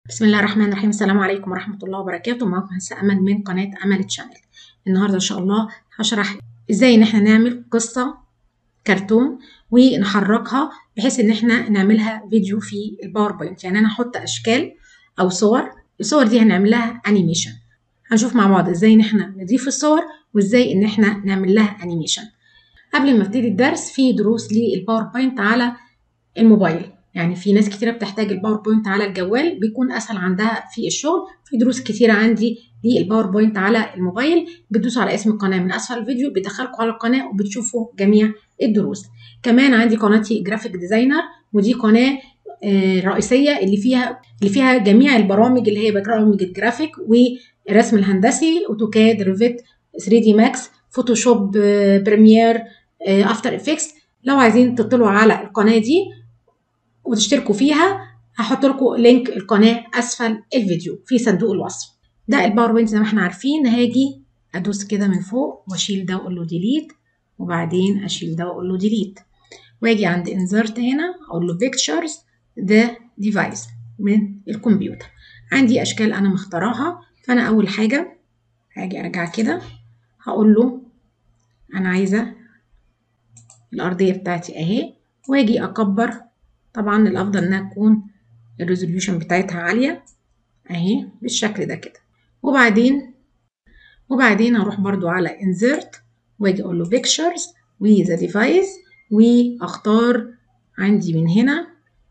بسم الله الرحمن الرحيم السلام عليكم ورحمة الله وبركاته معكم هسه أمل من قناة أمل تشانل النهاردة إن شاء الله هشرح إزاي إن إحنا نعمل قصة كرتون ونحركها بحيث إن إحنا نعملها فيديو في الباوربوينت يعني أنا هحط أشكال أو صور الصور دي هنعمل لها أنيميشن هنشوف مع بعض إزاي إن إحنا نضيف الصور وإزاي إن إحنا نعمل لها أنيميشن قبل ما ابتدي الدرس في دروس للباوربوينت على الموبايل يعني في ناس كتيرة بتحتاج الباوربوينت على الجوال بيكون أسهل عندها في الشغل في دروس كتيرة عندي للباوربوينت على الموبايل بتدوسوا على اسم القناة من أسفل الفيديو بيدخلكم على القناة وبتشوفوا جميع الدروس كمان عندي قناتي جرافيك ديزاينر ودي قناة رئيسية اللي فيها اللي فيها جميع البرامج اللي هي برامج الجرافيك والرسم الهندسي اوتوكاد ريفيت 3 دي ماكس فوتوشوب بريمير افتر افكتس لو عايزين تطلعوا على القناة دي وتشتركوا فيها هحط لكم لينك القناة أسفل الفيديو في صندوق الوصف ده الباوربوينت زي ما احنا عارفين هاجي أدوس كده من فوق وأشيل ده وأقول له ديليت وبعدين أشيل ده وأقول له ديليت وأجي عند انزرت هنا أقول له بيكتشرز ذا ديفايس من الكمبيوتر عندي أشكال أنا مختاراها فأنا أول حاجة هاجي أرجع كده هقول له أنا عايزة الأرضية بتاعتي أهي وأجي أكبر طبعا الافضل انها تكون الريزوليوشن بتاعتها عاليه اهي بالشكل ده كده وبعدين وبعدين اروح برضو على insert واجي اقول له pictures with the device واختار عندي من هنا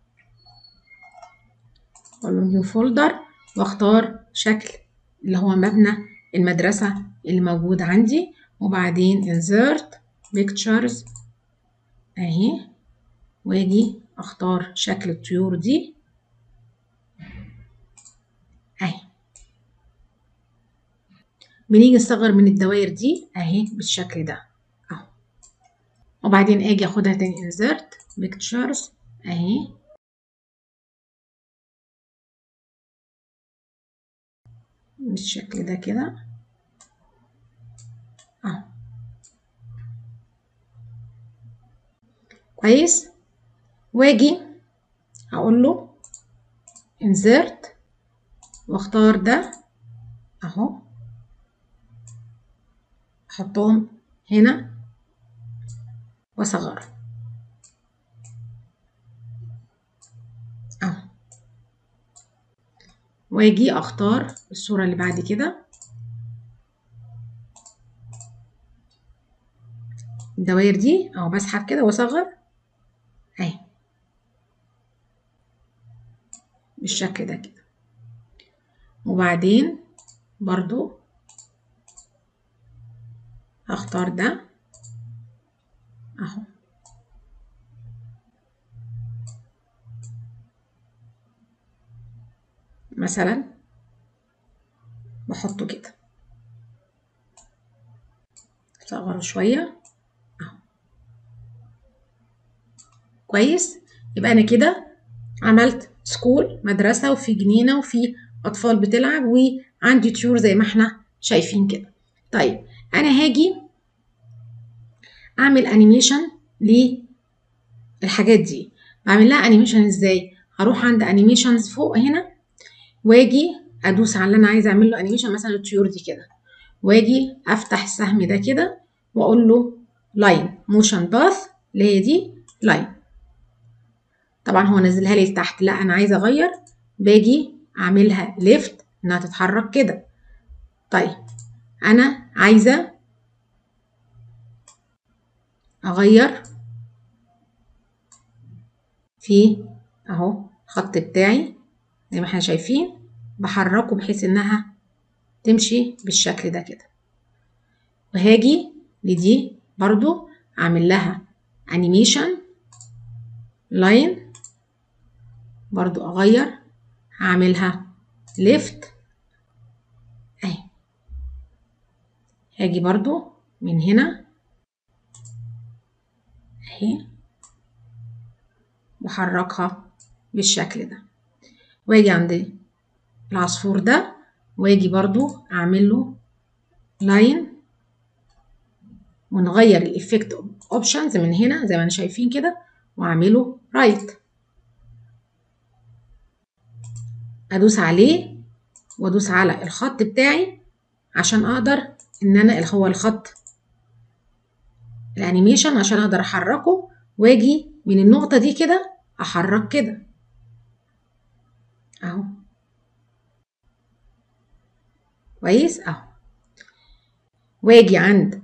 اقول له new folder واختار شكل اللي هو مبنى المدرسة اللي موجود عندي وبعدين insert pictures اهي واجي اختار شكل الطيور دي اهي بنيجي نصغر من الدوائر دي اهي بالشكل ده اهو وبعدين اجي اخدها تاني insert pictures اهي بالشكل ده كده اهو كويس واجي اقول له insert واختار ده اهو احطهم هنا واصغر اهو واجي اختار الصورة اللي بعد كده الدوائر دي اهو بسحب كده واصغر اهي بالشكل ده كده وبعدين برضو هختار ده اهو مثلا بحطه كده صغره شوية اهو كويس يبقى انا كده عملت سكول مدرسة وفي جنينة وفي أطفال بتلعب وعندي طيور زي ما احنا شايفين كده طيب أنا هاجي أعمل أنيميشن للحاجات دي بعمل لها أنيميشن إزاي هروح عند أنيميشنز فوق هنا واجي أدوس على اللي أنا عايزة أعمل له أنيميشن مثلا الطيور دي كده واجي أفتح السهم ده كده وأقول له لاين موشن باث اللي هي دي لاين طبعا هو نزلها لي لتحت لا انا عايزه اغير باجي اعملها ليفت انها تتحرك كده طيب انا عايزه اغير في اهو الخط بتاعي زي ما احنا شايفين بحركه بحيث انها تمشي بالشكل ده كده وهاجي لدي برضو اعمل لها انيميشن لاين برضو اغير هعملها ليفت اهي هاجي برضو من هنا اهي بحركها بالشكل ده واجي عند العصفور ده واجي برضو اعمل له لاين ونغير الافكت اوبشنز من هنا زي ما انا شايفين كده واعمله رايت ادوس عليه وادوس على الخط بتاعي عشان اقدر ان انا اللي هو الخط الانيميشن عشان اقدر احركه واجي من النقطة دي كده احرك كده اهو كويس اهو واجي عند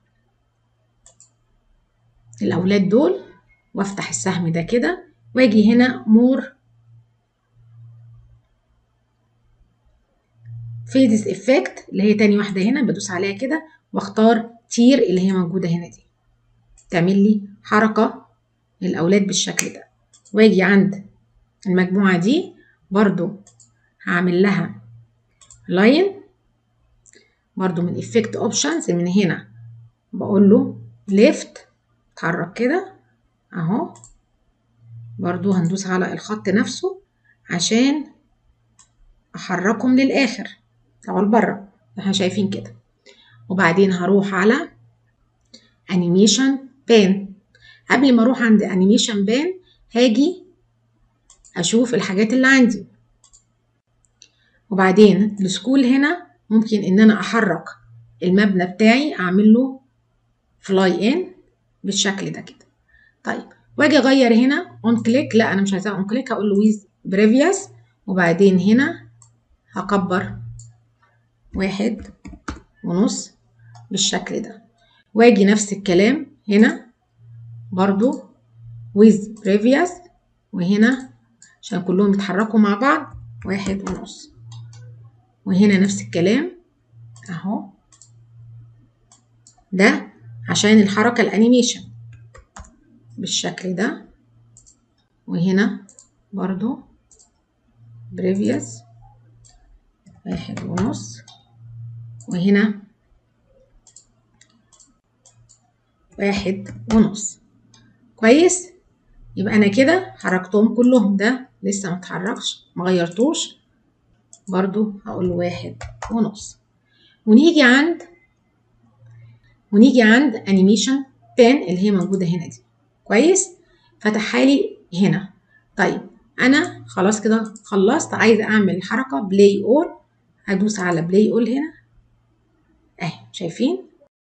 الاولاد دول وافتح السهم ده كده واجي هنا مور فيدز افكت اللي هي تاني واحده هنا بدوس عليها كده واختار تير اللي هي موجوده هنا دي تعمل لي حركه للاولاد بالشكل ده واجي عند المجموعه دي برضو هعمل لها لاين برضو من افكت اوبشنز من هنا بقول له ليفت اتحرك كده اهو برضو هندوس على الخط نفسه عشان احركهم للاخر او لبره احنا شايفين كده وبعدين هروح على انيميشن بان قبل ما اروح عند انيميشن بان هاجي اشوف الحاجات اللي عندي وبعدين السكول هنا ممكن ان انا احرك المبنى بتاعي اعمل له فلاي ان بالشكل ده كده طيب واجي اغير هنا اون كليك لا انا مش عايزاها اون كليك هقول له ويز بريفيوس وبعدين هنا هكبر واحد ونص بالشكل ده واجي نفس الكلام هنا برضو with previous وهنا عشان كلهم يتحركوا مع بعض واحد ونص وهنا نفس الكلام اهو ده عشان الحركة الانيميشن بالشكل ده وهنا برضو previous واحد ونص وهنا واحد ونص كويس يبقى انا كده حركتهم كلهم ده لسه ما اتحركش ما غيرتوش برضو هقول له واحد ونص ونيجي عند ونيجي عند انيميشن بان اللي هي موجوده هنا دي كويس فتحها لي هنا طيب انا خلاص كده خلصت عايزه اعمل حركه بلاي اول هدوس على بلاي اول هنا اهي شايفين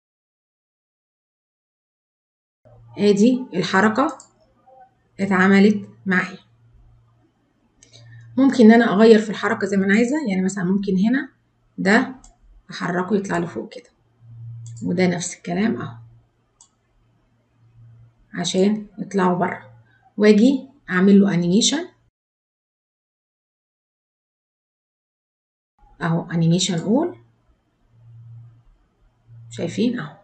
ادي الحركه اتعملت معايا ممكن ان انا اغير في الحركه زي ما انا عايزه يعني مثلا ممكن هنا ده احركه يطلع لفوق كده وده نفس الكلام اهو عشان يطلعوا بره واجي اعمل له انيميشن اهو انيميشن اول شايفين اهو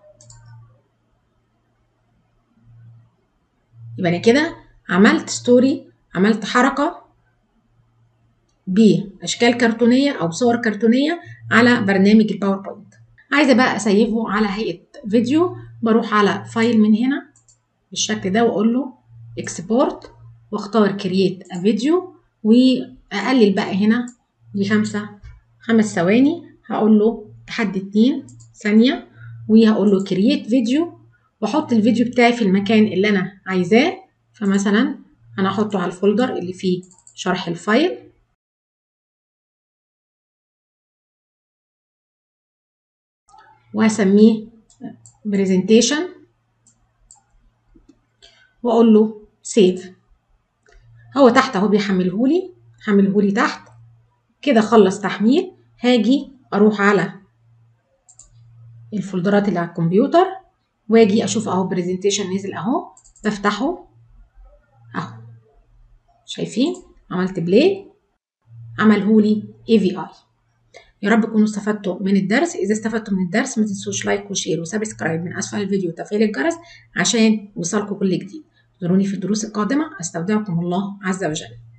يبقى انا كده عملت ستوري عملت حركه باشكال كرتونيه او بصور كرتونيه على برنامج الباوربوينت عايزه بقى اسيفه على هيئه فيديو بروح على فايل من هنا بالشكل ده واقول له اكسبورت واختار كرييت فيديو واقلل بقى هنا لخمسة خمس ثواني هقول له لحد اتنين ثانية وهقول له كرييت فيديو واحط الفيديو بتاعي في المكان اللي انا عايزاه فمثلا انا احطه على الفولدر اللي فيه شرح الفايل وهسميه برزنتيشن واقول له سيف هو تحت اهو بيحملهولي حملهولي تحت كده خلص تحميل هاجي اروح على الفولدرات اللي على الكمبيوتر واجي اشوف اهو برزنتيشن نزل اهو بفتحه اهو شايفين عملت بلاي عملهولي اي في اي يا رب تكونوا استفدتوا من الدرس اذا استفدتوا من الدرس ما تنسوش لايك وشير وسبسكرايب من اسفل الفيديو وتفعيل الجرس عشان يوصلكم كل جديد زوروني في الدروس القادمه استودعكم الله عز وجل